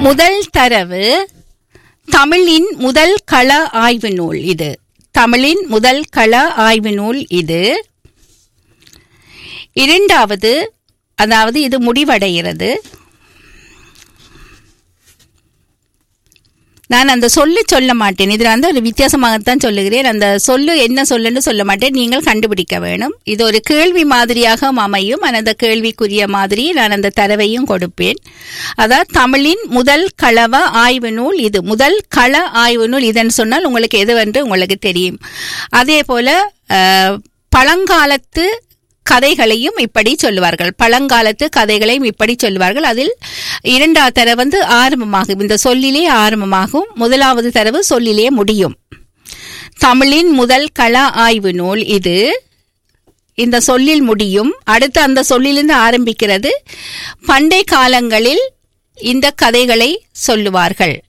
முதல் தரவு தமிழின் முதல் கள ஆய்வு நூல் இது தமிழின் முதல் கள ஆய்வு நூல் இது இரண்டாவது அதாவது இது முடிவடைகிறது நான் அந்த சொல்லு சொல்ல மாட்டேன் இதில் வந்து ஒரு வித்தியாசமாகத்தான் சொல்லுகிறேன் அந்த சொல்லு என்ன சொல்லுன்னு சொல்ல மாட்டேன் நீங்கள் கண்டுபிடிக்க வேணும் இது ஒரு கேள்வி மாதிரியாக அமையும் ஆனால் அந்த கேள்விக்குரிய மாதிரி நான் அந்த தரவையும் கொடுப்பேன் அதாவது தமிழின் முதல் களவ ஆய்வு நூல் இது முதல் கள ஆய்வு நூல் இதன்னு சொன்னால் உங்களுக்கு எதுவென்று உங்களுக்கு தெரியும் அதே போல அஹ், பழங்காலத்து கதைகளையும் இப்படி சொல்லுவார்கள் பழங்காலத்து கதைகளையும் இப்படி சொல்லுவார்கள் அதில் இரண்டாவது தரவு வந்து ஆரம்பமாகும் இந்த சொல்லிலே ஆரம்பமாகும் முதலாவது தரவு சொல்லிலே முடியும் தமிழின் முதல் கள ஆய்வு நூல் இது இந்த சொல்லில் முடியும் அடுத்து அந்த சொல்லிலிருந்து ஆரம்பிக்கிறது பண்டை காலங்களில் இந்த கதைகளை சொல்லுவார்கள்